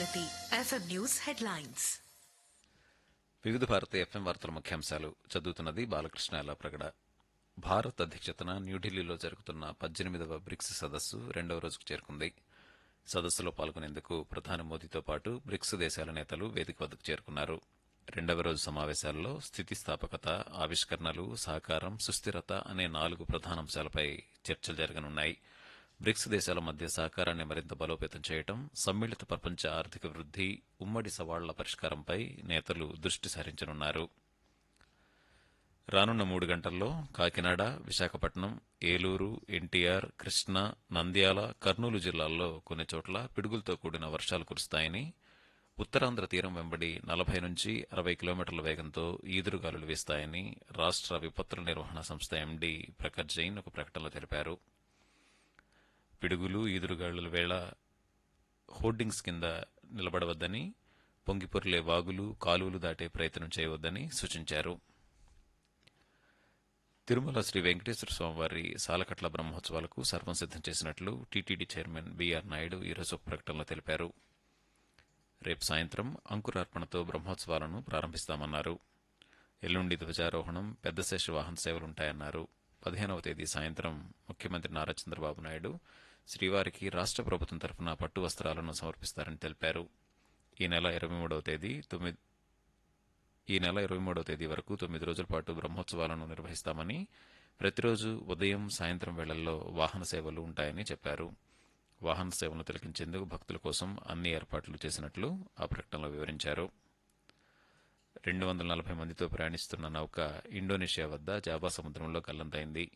Bharati FM news headlines వివిధ భారత FM వార్తల ముఖ్యాంశాలు చదువుతున్నది బాలకృష్ణ ప్రగడ భారత్ అధ్యక్షతన న్యూఢిల్లీలో జరుగుతున్న పద్దెనిమిదవ బ్రిక్స్ సదస్సు రెండవ రోజుకు చేరుకుంది సదస్సులో పాల్గొనేందుకు ప్రధాని మోదీతో పాటు బ్రిక్స్ దేశాల నేతలు వేదిక వద్దకు చేరుకున్నారు రెండవ రోజు సమావేశాల్లో స్థితిస్థాపకత ఆవిష్కరణలు సహకారం సుస్థిరత అనే నాలుగు ప్రధాన అంశాలపై చర్చలు జరగనున్నాయి బ్రిక్స్ దేశాల మధ్య సహకారాన్ని మరింత బలోపేతం చేయటం సమ్మిళిత ప్రపంచ ఆర్థిక వృద్ధి ఉమ్మడి సవాళ్ల పరిష్కారంపై నేతలు దృష్టి సారించనున్నారు రానున్న మూడు గంటల్లో కాకినాడ విశాఖపట్నం ఏలూరు ఎన్టీఆర్ కృష్ణా నంద్యాల కర్నూలు జిల్లాల్లో కొన్ని చోట్ల పిడుగులతో కూడిన వర్షాలు కురుస్తాయని ఉత్తరాంధ్ర తీరం వెంబడి నలభై నుంచి అరవై కిలోమీటర్ల వేగంతో ఈదురుగాలులు వీస్తాయని రాష్ట్ర విపత్తుల నిర్వహణ సంస్థ ఎండీ ప్రఖర్ జైన్ ఒక ప్రకటనలో తెలిపారు పిడుగులు ఈదురుగాలుల వేళ హోర్డింగ్స్ కింద నిలబడవద్దని పొంగిపొర్లే వాగులు కాలువలు దాటే ప్రయత్నం చేయవద్దని సూచించారు తిరుమల శ్రీ వెంకటేశ్వర స్వామివారి సాలకట్ల బ్రహ్మోత్సవాలకు సర్వం సిద్దం చేసినట్లు టీటీడీ చైర్మన్ బీఆర్ నాయుడు ఈరోజు ఒక ప్రకటనలో తెలిపారు రేపు సాయంత్రం అంకురార్పణతో బ్రహ్మోత్సవాలను ప్రారంభిస్తామన్నారు ఎల్లుండి ధ్వజారోహణం పెద్దశేష వాహన సేవలుంటాయన్నారు పదిహేనవ తేదీ సాయంత్రం ముఖ్యమంత్రి నారా చంద్రబాబు నాయుడు శ్రీవారికి రాష్ట్ర ప్రభుత్వం తరఫున పట్టు వస్త్రాలను సమర్పిస్తారని తెలిపారు ఈ నెల ఇరవై మూడవ తేదీ తొమ్మిది ఈ నెల ఇరవై మూడవ తేదీ వరకు తొమ్మిది రోజుల పాటు బ్రహ్మోత్సవాలను నిర్వహిస్తామని ప్రతిరోజు ఉదయం సాయంత్రం వేళల్లో వాహన సేవలు ఉంటాయని చెప్పారు వాహన సేవలను తిలకించేందుకు భక్తుల కోసం అన్ని ఏర్పాట్లు చేసినట్లు ఆ ప్రకటనలో వివరించారు రెండు వందల నలభై మందితో ప్రయాణిస్తున్న నౌక ఇండోనేషియా వద్ద జాబా సముద్రంలో గల్లంతైంది